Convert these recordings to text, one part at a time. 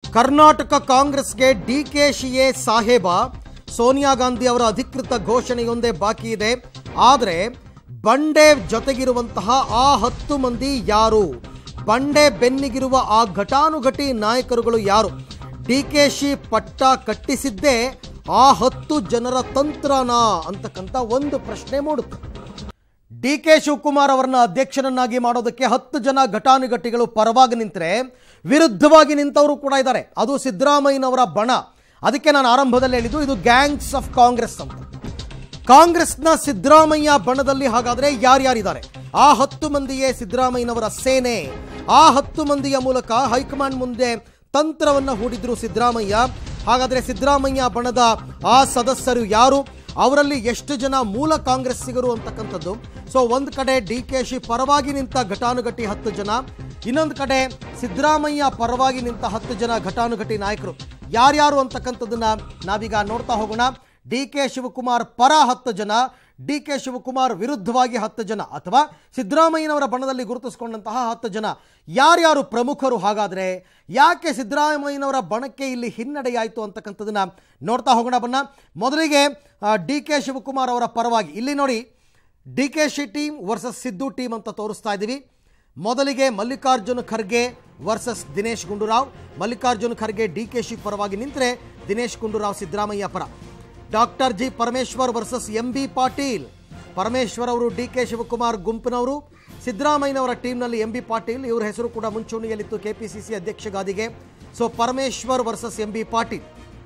ಕರ್ನಾಟಕ ಕಾಂಗ್ರೆಸ್ಗೆ ಡಿಕೆಶಿಯೇ ಸಾಹೇಬ ಸೋನಿಯಾ ಗಾಂಧಿ ಅವರ ಅಧಿಕೃತ ಘೋಷಣೆಯೊಂದೇ ಬಾಕಿ ಇದೆ ಆದರೆ ಬಂಡೆ ಜೊತೆಗಿರುವಂತಹ ಆ ಹತ್ತು ಮಂದಿ ಯಾರು ಬಂಡೆ ಬೆನ್ನಿಗಿರುವ ಆ ಘಟಾನುಘಟಿ ನಾಯಕರುಗಳು ಯಾರು ಡಿಕೆಶಿ ಪಟ್ಟ ಕಟ್ಟಿಸಿದ್ದೇ ಆ ಹತ್ತು ಜನರ ತಂತ್ರನಾ ಅಂತಕ್ಕಂಥ ಒಂದು ಪ್ರಶ್ನೆ ಮೂಡುತ್ತೆ ಡಿ ಕೆ ಶಿವಕುಮಾರ್ ಅವರನ್ನ ಅಧ್ಯಕ್ಷರನ್ನಾಗಿ ಮಾಡೋದಕ್ಕೆ ಹತ್ತು ಜನ ಘಟಾನುಘಟಿಗಳು ಪರವಾಗಿ ನಿಂತರೆ ವಿರುದ್ಧವಾಗಿ ನಿಂತವರು ಕೂಡ ಇದ್ದಾರೆ ಅದು ಸಿದ್ದರಾಮಯ್ಯನವರ ಬಣ ಅದಕ್ಕೆ ನಾನು ಆರಂಭದಲ್ಲಿ ಹೇಳಿದ್ದು ಇದು ಗ್ಯಾಂಗ್ಸ್ ಆಫ್ ಕಾಂಗ್ರೆಸ್ ಅಂತ ಕಾಂಗ್ರೆಸ್ನ ಸಿದ್ದರಾಮಯ್ಯ ಬಣದಲ್ಲಿ ಹಾಗಾದ್ರೆ ಯಾರ್ಯಾರಿದ್ದಾರೆ ಆ ಹತ್ತು ಮಂದಿಯೇ ಸಿದ್ದರಾಮಯ್ಯನವರ ಸೇನೆ ಆ ಹತ್ತು ಮಂದಿಯ ಮೂಲಕ ಹೈಕಮಾಂಡ್ ಮುಂದೆ ತಂತ್ರವನ್ನ ಹೂಡಿದ್ರು ಸಿದ್ದರಾಮಯ್ಯ ಹಾಗಾದ್ರೆ ಸಿದ್ದರಾಮಯ್ಯ ಬಣದ ಆ ಸದಸ್ಯರು ಯಾರು ಅವರಲ್ಲಿ ಎಷ್ಟು ಜನ ಮೂಲ ಕಾಂಗ್ರೆಸ್ಸಿಗರು ಅಂತಕ್ಕಂಥದ್ದು ಸೊ ಒಂದು ಕಡೆ ಡಿ ಕೆ ಶಿ ಪರವಾಗಿ ನಿಂತ ಘಟಾನುಘಟಿ ಹತ್ತು ಜನ ಇನ್ನೊಂದು ಕಡೆ ಸಿದ್ದರಾಮಯ್ಯ ಪರವಾಗಿ ನಿಂತ ಹತ್ತು ಜನ ಘಟಾನುಘಟಿ ನಾಯಕರು ಯಾರ್ಯಾರು ಅಂತಕ್ಕಂಥದ್ದನ್ನ ನಾವೀಗ ನೋಡ್ತಾ ಹೋಗೋಣ ಡಿ ಕೆ ಶಿವಕುಮಾರ್ ಪರ ಹತ್ತು ಜನ ಡಿ ಕೆ ಶಿವಕುಮಾರ್ ವಿರುದ್ಧವಾಗಿ ಹತ್ತು ಜನ ಅಥವಾ ಸಿದ್ದರಾಮಯ್ಯನವರ ಬಣದಲ್ಲಿ ಗುರುತಿಸಿಕೊಂಡಂತಹ ಹತ್ತು ಜನ ಯಾರ್ಯಾರು ಪ್ರಮುಖರು ಹಾಗಾದರೆ ಯಾಕೆ ಸಿದ್ದರಾಮಯ್ಯನವರ ಬಣಕ್ಕೆ ಇಲ್ಲಿ ಹಿನ್ನಡೆಯಾಯಿತು ಅಂತಕ್ಕಂಥದ್ದನ್ನ ನೋಡ್ತಾ ಹೋಗೋಣ ಬನ್ನ ಮೊದಲಿಗೆ ಡಿ ಕೆ ಶಿವಕುಮಾರ್ ಅವರ ಪರವಾಗಿ ಇಲ್ಲಿ ನೋಡಿ D K Shi team versus Siddu team ಅಂತ ತೋರಿಸ್ತಾ ಇದ್ದೀವಿ ಮೊದಲಿಗೆ Mallikarjuna Kharge versus Dinesh Gundu Rao Mallikarjuna Kharge D K Shi ಪರವಾಗಿ ನಿಂತರೆ ದಿನೇಶ್ ಗುಂಡೂರಾವ್ ಸಿದ್ದರಾಮಯ್ಯ ಪರ doctor G Parameshwar versus M B Patil Parameshwar ಅವರು ಡಿ ಕೆ ಶಿವಕುಮಾರ್ ಗುಂಪಿನವರು ಸಿದ್ದರಾಮಯ್ಯನವರ ಟೀಮ್ನಲ್ಲಿ ಎಂ ಬಿ ಪಾಟೀಲ್ ಇವರ ಹೆಸರು ಕೂಡ ಮುಂಚೂಣಿಯಲ್ಲಿತ್ತು ಕೆಪಿಸಿಸಿ ಅಧ್ಯಕ್ಷ ಗಾದಿಗೆ so Parameshwar versus M B Patil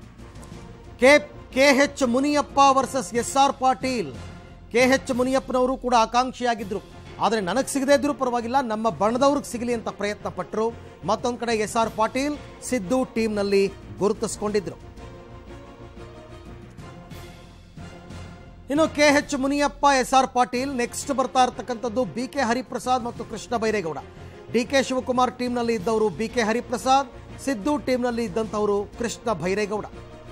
K K H Muniyappa versus S R Patil K H ಮುನಿಯಪ್ಪನವರು ಕೂಡ ಆಕಾಂಕ್ಷಿಯಾಗಿದ್ದರು ಆದರೆ ನನಗೆ ಸಿಗದೇ ಇದ್ರೂ ಪರವಾಗಿಲ್ಲ ನಮ್ಮ ಬಣದವ್ರಿಗೆ ಸಿಗಲಿ ಅಂತ ಪ್ರಯತ್ನ ಪಟ್ಟರು ಮತ್ತೊಂದು ಕಡೆ ಎಸ್ ಆರ್ ಪಾಟೀಲ್ ಸಿದ್ದು ಟೀಮ್ನಲ್ಲಿ ಗುರುತಿಸ್ಕೊಂಡಿದ್ರು ಇನ್ನು K H Muniyappa S R Patil next ಬರ್ತಾ ಇರ್ತಕ್ಕಂಥದ್ದು ಬಿ ಕೆ ಹರಿಪ್ರಸಾದ್ ಮತ್ತು ಕೃಷ್ಣ ಬೈರೇಗೌಡ ಡಿ ಕೆ ಶಿವಕುಮಾರ್ ಟೀಮ್ನಲ್ಲಿ ಇದ್ದವರು ಬಿ ಕೆ ಹರಿಪ್ರಸಾದ್ ಸಿದ್ದು ಟೀಮ್ನಲ್ಲಿ ಇದ್ದಂಥವರು ಕೃಷ್ಣ ಭೈರೇಗೌಡ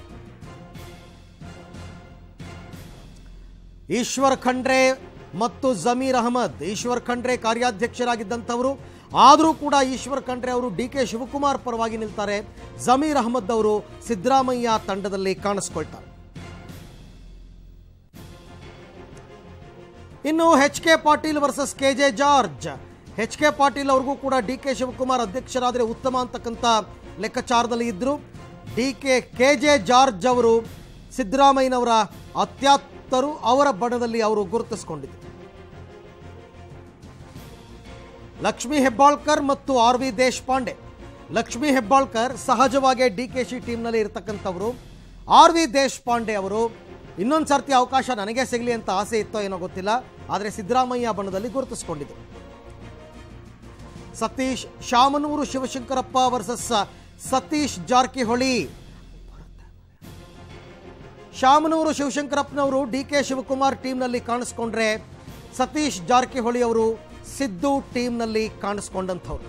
ಈಶ್ವರ್ ಖಂಡ್ರೆ ಮತ್ತು ಜಮೀರ್ ಅಹಮದ್ ಈಶ್ವರ್ ಖಂಡ್ರೆ ಕಾರ್ಯಾಧ್ಯಕ್ಷರಾಗಿದ್ದಂಥವರು ಆದರೂ ಕೂಡ ಈಶ್ವರ್ ಖಂಡ್ರೆ ಅವರು ಡಿ ಕೆ ಶಿವಕುಮಾರ್ ಪರವಾಗಿ ನಿಲ್ತಾರೆ ಜಮೀರ್ ಅಹಮದ್ ಅವರು ಸಿದ್ದರಾಮಯ್ಯ ತಂಡದಲ್ಲಿ ಕಾಣಿಸ್ಕೊಳ್ತಾರೆ ಇನ್ನು H K Patil versus K J George H K Patil ಅವ್ರಿಗೂ ಕೂಡ ಡಿ ಕೆ ಶಿವಕುಮಾರ್ ಅಧ್ಯಕ್ಷರಾದರೆ ಉತ್ತಮ ಅಂತಕ್ಕಂಥ ಲೆಕ್ಕಾಚಾರದಲ್ಲಿ ಇದ್ದರು D K K J George ಅವರು ಸಿದ್ದರಾಮಯ್ಯನವರ ಅತ್ಯಾಪ್ತರು ಅವರ ಬಣದಲ್ಲಿ ಅವರು ಗುರುತಿಸಿಕೊಂಡಿದ್ದರು ಲಕ್ಷ್ಮೀ ಹೆಬ್ಬಾಳ್ಕರ್ ಮತ್ತು ಆರ್ ವಿ ದೇಶಪಾಂಡೆ ಲಕ್ಷ್ಮೀ ಹೆಬ್ಬಾಳ್ಕರ್ ಸಹಜವಾಗಿ ಡಿ ಕೆ ಶಿ ಟೀಮ್ನಲ್ಲಿ ಇರತಕ್ಕಂಥವರು ಆರ್ ವಿ ದೇಶಪಾಂಡೆ ಅವರು ಇನ್ನೊಂದು ಸರ್ತಿ ಅವಕಾಶ ನನಗೆ ಸಿಗಲಿ ಅಂತ ಆಸೆ ಇತ್ತೋ ಏನೋ ಗೊತ್ತಿಲ್ಲ ಆದರೆ ಸಿದ್ದರಾಮಯ್ಯ ಬಣದಲ್ಲಿ ಗುರುತಿಸಿಕೊಂಡಿದ್ದರು ಸತೀಶ್ ಶಾಮನೂರು ಶಿವಶಂಕರಪ್ಪ ವರ್ಸಸ್ ಸತೀಶ್ ಜಾರಕಿಹೊಳಿ ಶಾಮನೂರು ಶಿವಶಂಕರಪ್ಪನವರು ಡಿ ಕೆ ಶಿವಕುಮಾರ್ ಟೀಮ್ನಲ್ಲಿ ಕಾಣಿಸ್ಕೊಂಡ್ರೆ ಸತೀಶ್ ಜಾರಕಿಹೊಳಿ ಅವರು ಸಿದ್ದು ಟೀಮ್ನಲ್ಲಿ ಕಾಣಿಸ್ಕೊಂಡಂಥವ್ರು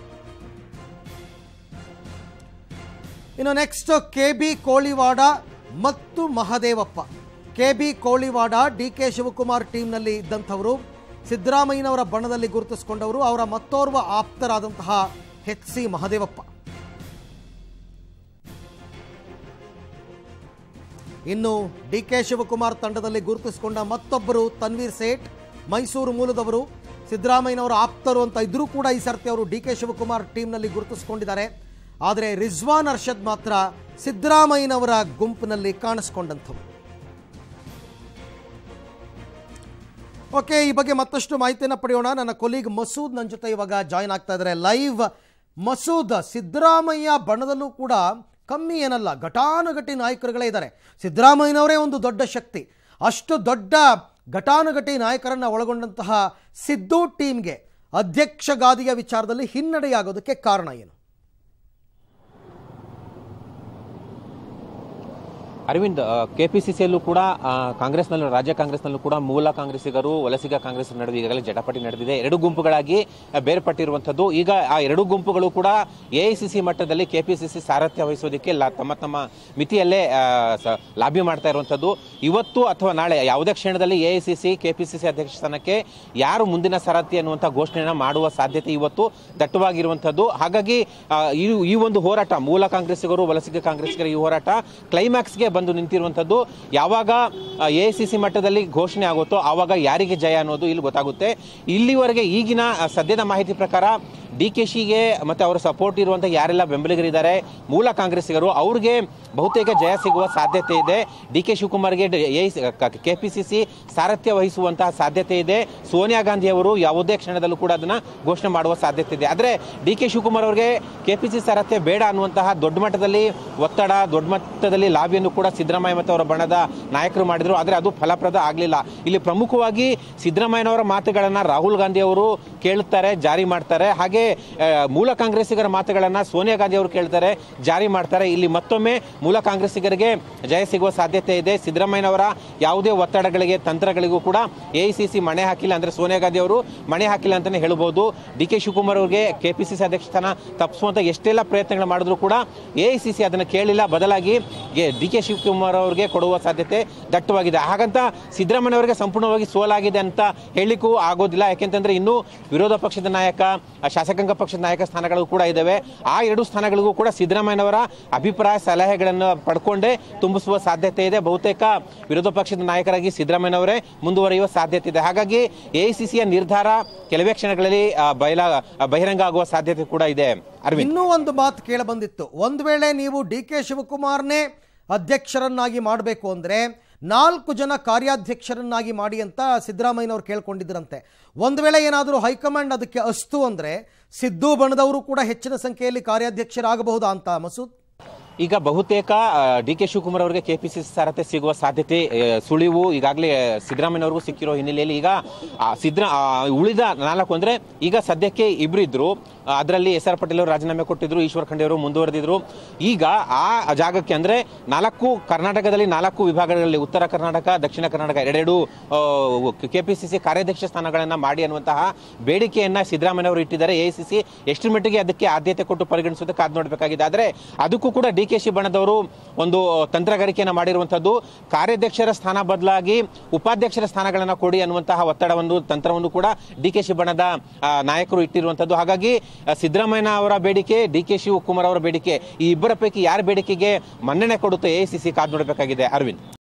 ಇನ್ನು ನೆಕ್ಸ್ಟ್ ಕೆ ಬಿ ಕೋಳಿವಾಡ ಮತ್ತು Mahadevappa K B Koliwad D K Shivakumar ಟೀಮ್ನಲ್ಲಿ ಇದ್ದಂಥವರು ಸಿದ್ದರಾಮಯ್ಯನವರ ಬಣದಲ್ಲಿ ಗುರುತಿಸಿಕೊಂಡವರು ಅವರ ಮತ್ತೋರ್ವ ಆಪ್ತರಾದಂತಹ ಎಚ್ ಸಿ ಮಹದೇವಪ್ಪ ಇನ್ನು ಡಿ ಕೆ ಶಿವಕುಮಾರ್ ತಂಡದಲ್ಲಿ ಗುರುತಿಸಿಕೊಂಡ ಮತ್ತೊಬ್ಬರು ತನ್ವೀರ್ ಸೇಠ್ ಮೈಸೂರು ಮೂಲದವರು ಸಿದ್ದರಾಮಯ್ಯನವರ ಆಪ್ತರು ಅಂತ ಇದ್ರೂ ಕೂಡ ಈ ಸರ್ತಿ ಅವರು ಡಿ ಕೆ ಶಿವಕುಮಾರ್ ಟೀಮ್ನಲ್ಲಿ ಗುರುತಿಸಿಕೊಂಡಿದ್ದಾರೆ ಆದರೆ ರಿಜ್ವಾನ್ ಅರ್ಷದ್ ಮಾತ್ರ ಸಿದ್ದರಾಮಯ್ಯನವರ ಗುಂಪಿನಲ್ಲಿ ಕಾಣಿಸ್ಕೊಂಡಂಥವ್ರು ಓಕೆ ಈ ಬಗ್ಗೆ ಮತ್ತಷ್ಟು ಮಾಹಿತಿಯನ್ನು ಪಡೆಯೋಣ ನನ್ನ ಕೊಲೀಗ್ ಮಸೂದ್ ನನ್ನ ಜೊತೆ ಇವಾಗ ಜಾಯ್ನ್ ಆಗ್ತಾ ಇದ್ದಾರೆ ಲೈವ್ ಮಸೂದ್ ಸಿದ್ದರಾಮಯ್ಯ ಬಣದಲ್ಲೂ ಕೂಡ ಕಮ್ಮಿ ಏನಲ್ಲ ಘಟಾನುಘಟಿ ನಾಯಕರುಗಳೇ ಇದ್ದಾರೆ ಸಿದ್ದರಾಮಯ್ಯನವರೇ ಒಂದು ದೊಡ್ಡ ಶಕ್ತಿ ಅಷ್ಟು ದೊಡ್ಡ ಘಟಾನುಘಟಿ ನಾಯಕರನ್ನು ಒಳಗೊಂಡಂತಹ ಸಿದ್ದು ಟೀಮ್ಗೆ ಅಧ್ಯಕ್ಷ ಗಾದಿಯ ವಿಚಾರದಲ್ಲಿ ಹಿನ್ನಡೆಯಾಗೋದಕ್ಕೆ ಕಾರಣ ಏನು ಅರವಿಂದ್ ಕೆಪಿಸಿಸಿಯಲ್ಲೂ ಕೂಡ ಆ, ಕಾಂಗ್ರೆಸ್ನಲ್ಲೂ ರಾಜ್ಯ ಕಾಂಗ್ರೆಸ್ನಲ್ಲೂ ಕೂಡ ಮೂಲ ಕಾಂಗ್ರೆಸ್ಸಿಗರು ವಲಸಿಗ ಕಾಂಗ್ರೆಸ್ ನಡುವೆ ಈಗಾಗಲೇ ಜಟಾಪಟಿ ನಡೆದಿದೆ ಎರಡು ಗುಂಪುಗಳಾಗಿ ಆ, ಬೇರ್ಪಟ್ಟಿರುವಂಥದ್ದು ಈಗ ಆ ಎರಡು ಗುಂಪುಗಳು ಕೂಡ ಎಐಸಿಸಿ ಮಟ್ಟದಲ್ಲಿ ಕೆಪಿಸಿಸಿ ಸಾರಥ್ಯ ವಹಿಸೋದಕ್ಕೆ ಲ- ತಮ್ಮ ತಮ್ಮ ಮಿತಿಯಲ್ಲೇ ಆ, ಸ- ಲಾಬಿ ಮಾಡ್ತಾ ಇರುವಂಥದ್ದು ಇವತ್ತು ಅಥವಾ ನಾಳೆ ಯಾವುದೇ ಕ್ಷಣದಲ್ಲಿ ಎಐಸಿಸಿ ಕೆಪಿಸಿಸಿ ಅಧ್ಯಕ್ಷ ಸ್ಥಾನಕ್ಕೆ ಯಾರು ಮುಂದಿನ ಸಾರಥಿ ಅನ್ನುವಂಥ ಘೋಷಣೆಯನ್ನು ಮಾಡುವ ಸಾಧ್ಯತೆ ಇವತ್ತು ದಟ್ಟವಾಗಿರುವಂಥದ್ದು ಹಾಗಾಗಿ ಆ, ಈ ಈ ಒಂದು ಹೋರಾಟ ಮೂಲ ಕಾಂಗ್ರೆಸ್ಸಿಗರು ವಲಸಿಗ ಕಾಂಗ್ರೆಸ್ಸಿಗರ ಈ ಹೋರಾಟ ಕ್ಲೈಮ್ಯಾಕ್ಸ್ಗೆ ಬಂದು ನಿಂತಿರುವಂಥದ್ದು ಯಾವಾಗ ಎ ಸಿ ಸಿ ಮಟ್ಟದಲ್ಲಿ ಘೋಷಣೆ ಆಗುತ್ತೋ ಆವಾಗ ಯಾರಿಗೆ ಜಯ ಅನ್ನೋದು ಇಲ್ಲಿ ಗೊತ್ತಾಗುತ್ತೆ ಇಲ್ಲಿವರೆಗೆ ಈಗಿನ ಆ, ಸದ್ಯದ ಮಾಹಿತಿ ಪ್ರಕಾರ ಡಿ ಕೆ ಶಿಗೆ ಮತ್ತು ಅವರ ಸಪೋರ್ಟ್ ಇರುವಂಥ ಯಾರೆಲ್ಲ ಬೆಂಬಲಿಗರಿದ್ದಾರೆ ಮೂಲ ಕಾಂಗ್ರೆಸ್ಸಿಗರು ಅವ್ರಿಗೆ ಬಹುತೇಕ ಜಯ ಸಿಗುವ ಸಾಧ್ಯತೆ ಇದೆ ಡಿ ಕೆ ಶಿವಕುಮಾರ್ಗೆ ಕೆ ಪಿ ಸಿ ಸಿ ಸಾರಥ್ಯ ವಹಿಸುವಂತಹ ಸಾಧ್ಯತೆ ಇದೆ ಸೋನಿಯಾ ಗಾಂಧಿ ಅವರು ಯಾವುದೇ ಕ್ಷಣದಲ್ಲೂ ಕೂಡ ಅದನ್ನ ಘೋಷಣೆ ಮಾಡುವ ಸಾಧ್ಯತೆ ಇದೆ ಆದರೆ ಡಿ ಕೆ ಶಿವಕುಮಾರ್ ಅವರಿಗೆ ಕೆ ಪಿ ಸಿ ಸಾರಥ್ಯ ಬೇಡ ಅನ್ನುವಂತಹ ದೊಡ್ಡ ಮಟ್ಟದಲ್ಲಿ ಒತ್ತಡ ದೊಡ್ಡ ಮಟ್ಟದಲ್ಲಿ ಲಾಬಿಯನ್ನು ಕೂಡ ಸಿದ್ದರಾಮಯ್ಯ ಮತ್ತು ಅವರ ಬಣದ ನಾಯಕರು ಮಾಡಿದ್ರು ಆದರೆ ಅದು ಫಲಪ್ರದ ಆಗಲಿಲ್ಲ ಇಲ್ಲಿ ಪ್ರಮುಖವಾಗಿ ಸಿದ್ದರಾಮಯ್ಯನವರ ಮಾತುಗಳನ್ನು ರಾಹುಲ್ ಗಾಂಧಿ ಅವರು ಕೇಳುತ್ತಾರೆ ಜಾರಿ ಮಾಡ್ತಾರೆ ಹಾಗೆ ಆ, ಮೂಲ ಕಾಂಗ್ರೆಸ್ಸಿಗರ ಮಾತುಗಳನ್ನು ಸೋನಿಯಾ ಗಾಂಧಿ ಅವರು ಕೇಳ್ತಾರೆ ಜಾರಿ ಮಾಡ್ತಾರೆ ಇಲ್ಲಿ ಮತ್ತೊಮ್ಮೆ ಮೂಲ ಕಾಂಗ್ರೆಸ್ಸಿಗರಿಗೆ ಜಯ ಸಿಗುವ ಸಾಧ್ಯತೆ ಇದೆ ಸಿದ್ದರಾಮಯ್ಯನವರ ಯಾವುದೇ ಒತ್ತಡಗಳಿಗೆ ತಂತ್ರಗಳಿಗೂ ಕೂಡ ಎ ಮಣೆ ಹಾಕಿಲ್ಲ ಅಂದ್ರೆ ಸೋನಿಯಾ ಗಾಂಧಿ ಅವರು ಮಣೆ ಹಾಕಿಲ್ಲ ಅಂತಾನೆ ಹೇಳ್ಬೋದು ಡಿ ಕೆ ಶಿವಕುಮಾರ್ ಅವರಿಗೆ ಕೆಪಿಸಿಸಿ ಅಧ್ಯಕ್ಷ ಸ್ಥಾನ ತಪ್ಪಿಸುವಂತ ಎಷ್ಟೆಲ್ಲ ಪ್ರಯತ್ನಗಳು ಮಾಡಿದ್ರು ಕೂಡ ಎ ಅದನ್ನು ಕೇಳಿಲ್ಲ ಬದಲಾಗಿ ಡಿ ಕೆ ಶಿವಕುಮಾರ್ ಅವರಿಗೆ ಕೊಡುವ ಸಾಧ್ಯತೆ ದಟ್ಟವಾಗಿದೆ ಹಾಗಂತ ಸಿದ್ದರಾಮಯ್ಯ ಅವರಿಗೆ ಸಂಪೂರ್ಣವಾಗಿ ಸೋಲಾಗಿದೆ ಅಂತ ಹೇಳಿಕ್ಕೂ ಆಗೋದಿಲ್ಲ ಯಾಕೆಂತಂದ್ರೆ ಇನ್ನು ವಿರೋಧ ಪಕ್ಷದ ನಾಯಕ ಆ, ಶಾಸಕಾಂಗ ಪಕ್ಷದ ನಾಯಕ ಸ್ಥಾನಗಳು ಕೂಡ ಇದ್ದಾವೆ ಆ ಎರಡು ಸ್ಥಾನಗಳಿಗೂ ಕೂಡ ಸಿದ್ದರಾಮಯ್ಯನವರ ಅಭಿಪ್ರಾಯ ಸಲಹೆಗಳನ್ನು ಪಡ್ಕೊಂಡೇ ತುಂಬಿಸುವ ಸಾಧ್ಯತೆ ಇದೆ ಬಹುತೇಕ ವಿರೋಧ ಪಕ್ಷದ ನಾಯಕರಾಗಿ ಸಿದ್ದರಾಮಯ್ಯನವರೇ ಮುಂದುವರಿಯುವ ಸಾಧ್ಯತೆ ಇದೆ ಹಾಗಾಗಿ ಎಐಸಿಸಿಯ ನಿರ್ಧಾರ ಕೆಲವೇ ಕ್ಷಣಗಳಲ್ಲಿ ಆ, ಬಯಲ ಆ, ಬಹಿರಂಗ ಆಗುವ ಸಾಧ್ಯತೆ ಕೂಡ ಇದೆ ಅರವಿಂದ್ ಇನ್ನೂ ಒಂದು ಮಾತು ಕೇಳಿ ಬಂದಿತ್ತು ಒಂದು ವೇಳೆ ನೀವು ಡಿ ಕೆ ಶಿವಕುಮಾರ್ನೇ ಅಧ್ಯಕ್ಷರನ್ನಾಗಿ ಮಾಡಬೇಕು ಅಂದರೆ ನಾಲ್ಕು ಜನ ಕಾರ್ಯಾಧ್ಯಕ್ಷರನ್ನಾಗಿ ಮಾಡಿ ಅಂತ ಸಿದ್ದರಾಮಯ್ಯನವ್ರು ಕೇಳ್ಕೊಂಡಿದ್ರಂತೆ ಒಂದು ವೇಳೆ ಏನಾದರೂ ಹೈಕಮಾಂಡ್ ಅದಕ್ಕೆ ಅಸ್ತು ಅಂದರೆ ಸಿದ್ದು ಬಣದವರು ಕೂಡ ಹೆಚ್ಚಿನ ಸಂಖ್ಯೆಯಲ್ಲಿ ಕಾರ್ಯಾಧ್ಯಕ್ಷರಾಗಬಹುದಾ ಅಂತ ಮಸೂದ್ ಈಗ ಬಹುತೇಕ ಡಿ ಕೆ ಶಿವಕುಮಾರ್ ಅವರಿಗೆ ಕೆಪಿಸಿಸಿ ಸಾರಥ್ಯ ಸಿಗುವ ಸಾಧ್ಯತೆ ಆ, ಸುಳಿವು ಈಗಾಗಲೇ ಸಿದ್ದರಾಮಯ್ಯನವ್ರಿಗೂ ಸಿಕ್ಕಿರೋ ಹಿನ್ನೆಲೆಯಲ್ಲಿ ಈಗ ಆ, ಸಿದ್ದರಾ ಆ, ಉಳಿದ ನಾಲ್ಕು ಅಂದ್ರೆ ಈಗ ಸದ್ಯಕ್ಕೆ ಇಬ್ರು ಇದ್ರು ಅದರಲ್ಲಿ ಎಸ್ ಆರ್ ಪಟೇಲ್ ಅವರು ರಾಜೀನಾಮೆ ಕೊಟ್ಟಿದ್ರು ಈಶ್ವರ್ ಖಂಡೆ ಅವರು ಮುಂದುವರೆದಿದ್ರು ಈಗ ಆ ಜಾಗಕ್ಕೆ ಅಂದ್ರೆ ನಾಲ್ಕು ಕರ್ನಾಟಕದಲ್ಲಿ ನಾಲ್ಕು ವಿಭಾಗಗಳಲ್ಲಿ ಉತ್ತರ ಕರ್ನಾಟಕ ದಕ್ಷಿಣ ಕರ್ನಾಟಕ ಎರಡೆರಡು ಕೆಪಿಸಿಸಿ ಕಾರ್ಯಾಧ್ಯಕ್ಷ ಸ್ಥಾನಗಳನ್ನ ಮಾಡಿ ಅನ್ನುವಂತಹ ಬೇಡಿಕೆಯನ್ನ ಸಿದ್ದರಾಮಯ್ಯ ಅವರು ಇಟ್ಟಿದ್ದಾರೆ ಎಐಸಿಸಿ ಎಷ್ಟು ಮಟ್ಟಿಗೆ ಅದಕ್ಕೆ ಆದ್ಯತೆ ಕೊಟ್ಟು ಪರಿಗಣಿಸೋದಕ್ಕೆ ಕಾದು ನೋಡಬೇಕಾಗಿದೆ ಆದರೆ ಅದಕ್ಕೂ ಕೂಡ ಡಿ ಕೆ ಶಿ ಬಣದವರು ಒಂದು ತಂತ್ರಗಾರಿಕೆಯನ್ನು ಮಾಡಿರುವಂಥದ್ದು ಕಾರ್ಯಾಧ್ಯಕ್ಷರ ಸ್ಥಾನ ಬದಲಾಗಿ ಉಪಾಧ್ಯಕ್ಷರ ಸ್ಥಾನಗಳನ್ನು ಕೊಡಿ ಅನ್ನುವಂತಹ ಒತ್ತಡವನ್ನು ತಂತ್ರವನ್ನು ಕೂಡ ಡಿ ಕೆ ಶಿ ಬಣದ ಆ, ನಾಯಕರು ಇಟ್ಟಿರುವಂಥದ್ದು ಹಾಗಾಗಿ ಆ, ಸಿದ್ದರಾಮಯ್ಯ ಅವರ ಬೇಡಿಕೆ ಡಿ ಕೆ ಶಿವಕುಮಾರ್ ಅವರ ಬೇಡಿಕೆ ಈ ಇಬ್ಬರ ಪೈಕಿ ಯಾರ ಬೇಡಿಕೆಗೆ ಮನ್ನಣೆ ಕೊಡುತ್ತೆ ಎಐಸಿಸಿ ಕಾದು ನೋಡಬೇಕಾಗಿದೆ ಅರವಿಂದ್